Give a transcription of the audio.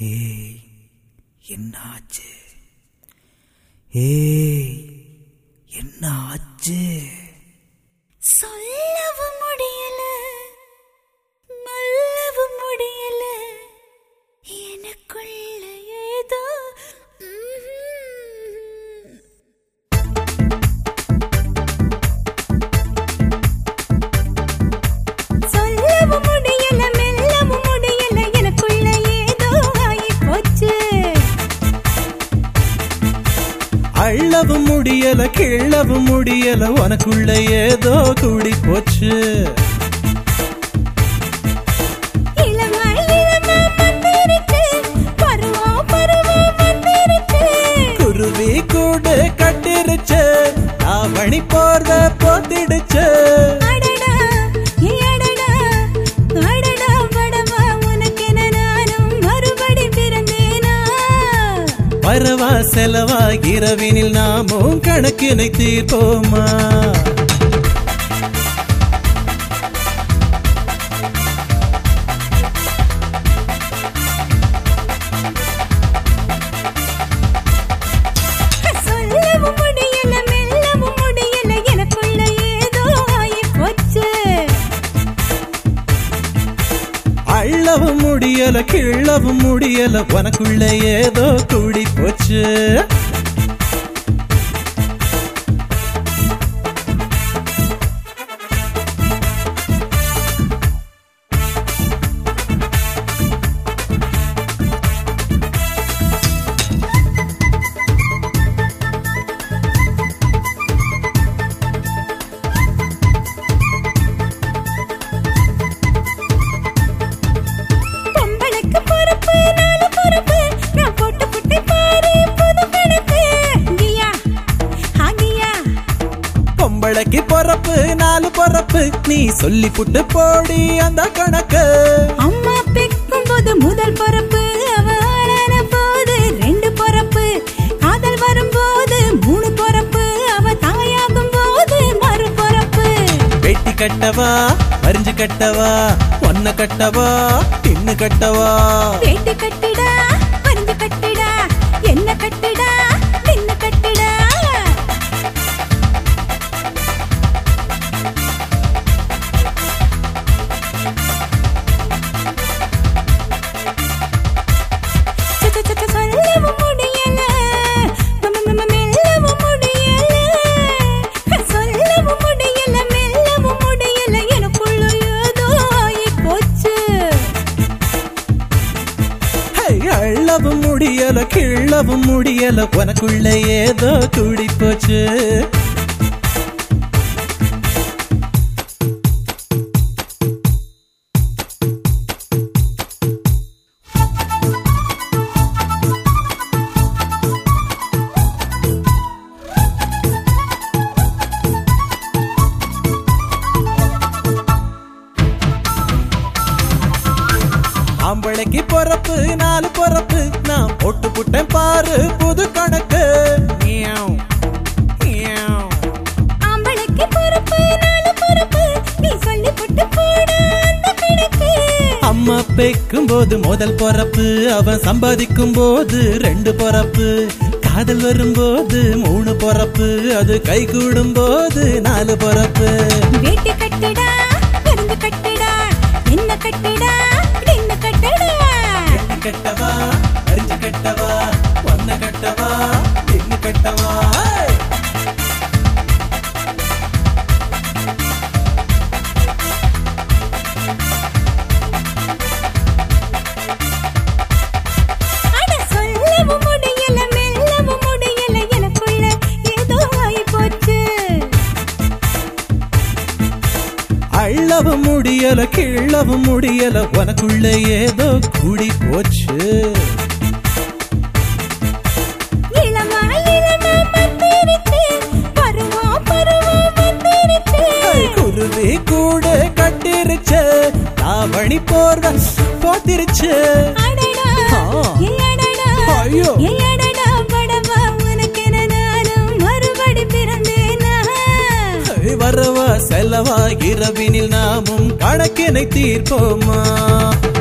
ஏய் என்னாச்சு ஏய் என்ன ஆச்சு சொல்லவும் முடியல மெல்லவும் முடியல எனக்குள்ள ஏதோ ம்ஹும். சொல்லவும் முடியல மெல்லவும் முடியல எனக்குள்ள ஏதோ ஆயிப் போச்சு அள்ளவும் முடியல கிள்ளவும் முடியல உனக்குள்ள ஏதோ கூடி போச்சு இளமை இளமை வந்திருக்கு பருவம் பருவம் வந்திருக்கு குருவி கூடு கட்டிருச்சு ஆவணி போர்வ போத்திடுச்சு அடடா ஏ அடடா அடடா படவா உனக்கென நானும் மறுபடி பிறந்தேனா வரவா செலவா இரவினில் நாமும் கணக்கினை தீர்ப்போமா சொல்லவும் முடியல மெல்லவும் முடியல எனக்குள்ள ஏதோ ஆயிப் போச்சு அள்ளவும் முடியல கிள்ளவும் முடியல உனக்குள்ள ஏதோ கூடி போச்சு பொம்பளைக்கு பொறுப்பு நாலு பொறுப்பு நான் போட்டு புட்டி பாரு புது கணக்கு கியா ஹாகியா பொம்பளைக்கு பொறப்பு நாலு பொறப்பு நீ சொல்லி புட்டு போடி அந்த கணக்கு அம்மா பிக்கும் போது முதல் பொறுப்பு அவ ஆளான போது ரெண்டு பொறுப்பு காதல் வரும்போது மூணு பொறுப்பு அவ தாயாகும் போது மறு பொறுப்பு வெட்டி கட்டவா வரிஞ்சு கட்டவா ஒன்ன கட்டவா பின்னு கட்டவா வேட்டு கட்டிடா பறிஞ்சு கட்டிடா என்ன கட்டிடா நின்னு கட்டிடா ச, ச, ச, ச, சொல்லவும் முடியல ம, ம, ம, மெல்லவும் முடியல சொல்லவும் முடியல மெல்லவும் முடியல எனக்குள்ள ஏதோ ஆயிப் போச்சு ஹே, அள்ளவும் முடியல கிள்ளவும் முடியல உனக்குள்ள ஏதோ கூடி போச்சு ஆம்பளைக்கு பொறப்பு நாலு பொறப்பு நான் போட்டு புட்டேன் பாரு புது கணக்கு மியாவ், மியாவ். ஆம்பளைக்கு பொறுப்பு நாலு பொறுப்பு நீ சொல்லி போட்டு போட அந்த கணக்கு அம்மா பெக்கும் போது முதல் பொறப்பு அவன் சம்பாதிக்கும் போது ரெண்டு பொறப்பு காதல் வரும்போது மூணு பொறப்பு அது கை கூடும் போது நாலு பொறப்பு வேட்டி கட்டிடா பருந்து கட்டிடா என்ன கட்டிடா நின்னு கட்டடா வெட்டி கட்டவா அரிஞ்சு கட்டவா ஒன்ன கட்டவா பின்னு கட்டவா அட சொல்லவும் முடியல மெல்லவும் முடியல எனக்குள்ள ஏதோ ஆயிப் போச்சு அள்ளவும் முடியல கிள்ளவும் முடியல உனக்குள்ள ஏதோ கூடி போச்சு இளமா இளமா வந்திருக்கு பருவம் பருவம் வந்திருக்கு ஐ, குருவி கூடு கட்டிருச்சு தாவணி போர்வ போத்திருச்சு அடடா ஆ. ஏ அடடா ஐயோ. ஏ அடடா படவா உனக்கென நானும் மறுபடி பிறந்தேனா ஐ, வரவா செலவா இரவினில் நாமும் கணக்கினை தீர்ப்போமா